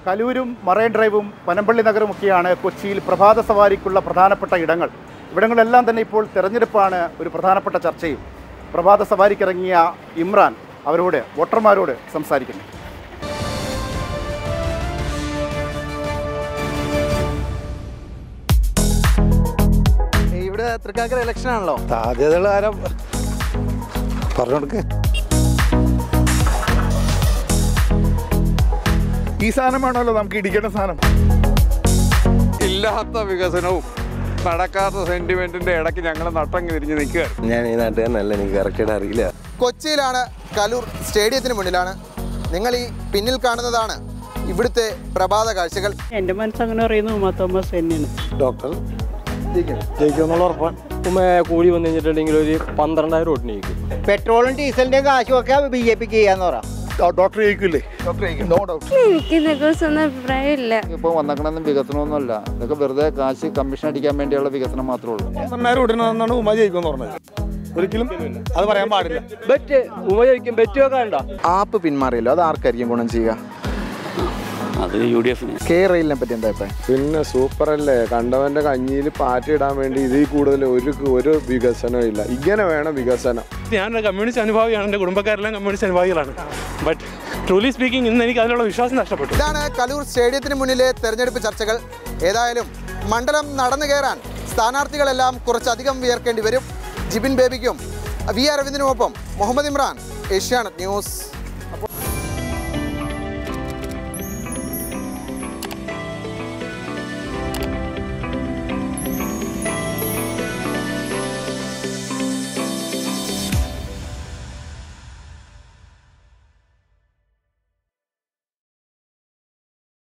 കലൂരും marine ഡ്രൈവും Panampilly നഗറും ഒക്കെയാണ് കൊച്ചിയിൽ പ്രഭാത സവാരിക്കുള്ള പ്രധാനപ്പെട്ട ഇടങ്ങൾ ഇവിടങ്ങളെല്ലാം തന്നെ ഇപ്പോൾ തെരഞ്ഞെടുപ്പാണ് ഒരു പ്രധാനപ്പെട്ട ചർച്ചയും പ്രഭാത സവാരിക്കിറങ്ങിയ ഇമ്രാൻ അവരോട് വോട്ടർമാരോട് സംസാരിക്കുന്നു ഇവിടെ തൃക്കാക്കര ഇലക്ഷൻ ആണല്ലോ സാധ്യതകൾ ആരും പറഞ്ഞു കൊടുക്ക് ഈ സാധനമാണല്ലോ നമുക്ക് ഇടിക്കേണ്ട സാധനം ഇല്ലാത്ത വികസനവും നടക്കാത്ത സെന്റിമെന്റിന്റെ ഇടയ്ക്ക് ഞങ്ങൾ നട്ടങ്ങ് തിരിഞ്ഞ് നിൽക്കുക ഞാൻ ഈ നാട്ടുകാരനല്ല എനിക്ക് കറക്റ്റായിട്ട് അറിയില്ല കൊച്ചിയിലാണ് കലൂർ സ്റ്റേഡിയത്തിന് മുന്നിലാണ് നിങ്ങൾ ഈ പിന്നിൽ കാണുന്നതാണ് ഇവിടുത്തെ പ്രഭാത കാഴ്ചകൾ എൻ്റെ മനസ്സങ്ങനെ പറയുന്നു ഉമാ തോമസ് തന്നെയാണ് ഡോക്ടർ ജയിക്കുമെന്നുള്ള ഉറപ്പാണ് കൂടി വന്നു കഴിഞ്ഞിട്ടുണ്ടെങ്കിൽ ഒരു പന്ത്രണ്ടായിരം വോട്ടിന് ജയിക്കും പെട്രോളും ഡീസലിന്റെയും കാശും ഒക്കെ ബി ജെ പിക്ക് ചെയ്യാന്ന് പറ ഡോക്ടർ ജയിക്കില്ലേ നോ ഡൗട്ട് എനിക്ക് ഇതിനെക്കുറിച്ചൊന്നും അഭിപ്രായമില്ല ഇപ്പോൾ വന്നേക്കണമെന്നും വികസനമൊന്നുമല്ല ഇതൊക്കെ വെറുതെ കാശ് കമ്മീഷൻ അടിക്കാൻ വേണ്ടിയുള്ള വികസനം മാത്രമേ ഉള്ളൂ പന്ത്രണ്ടായിരം വോട്ടിനാണ് ഉമ്മ ജയിക്കുമെന്ന് പറഞ്ഞത് ഒരിക്കലും അത് പറയാൻ പാടില്ല ബെറ്റ് ഉമ ജയിക്കും ബെറ്റ് ഒക്കെ വേണ്ട ആപ്പ് പിന്മാറിയല്ലോ അത് ആർക്കായിരിക്കും ഗുണം ചെയ്യുക അത് യു ഡി എഫിന് കെ റെയിലിനെ പറ്റി എന്താ അഭിപ്രായം പിന്നെ സൂപ്പർ അല്ലേ കണ്ടവന്റെ കഞ്ഞിയിൽ പാറ്റിടാൻ വേണ്ടി ഇതിൽ കൂടുതൽ ഒരു ഒരു വികസനവും ഇല്ല ഇങ്ങനെ വേണം വികസനം ഞാനൊരു കമ്മ്യൂണിസ്റ്റ് അനുഭാവിയാണ് എൻ്റെ കുടുംബക്കാരെല്ലാം കമ്മ്യൂണിസ്റ്റ് അനുഭാവികളാണ് ബട്ട് ട്രൂലി സ്പീക്കിംഗ് ഇന്ന് എനിക്ക് അതിനുള്ള വിശ്വാസം നഷ്ടപ്പെട്ടു ഇതാണ് കലൂർ സ്റ്റേഡിയത്തിന് മുന്നിലെ തെരഞ്ഞെടുപ്പ് ചർച്ചകൾ ഏതായാലും മണ്ഡലം നടന്നു കയറാൻ സ്ഥാനാർത്ഥികളെല്ലാം കുറച്ചധികം വിയർക്കേണ്ടി വരും ജിബിൻ ബേബിക്കും വി അരവിന്ദിനുമൊപ്പം മുഹമ്മദ് ഇമ്രാൻ ഏഷ്യാനെറ്റ് ന്യൂസ്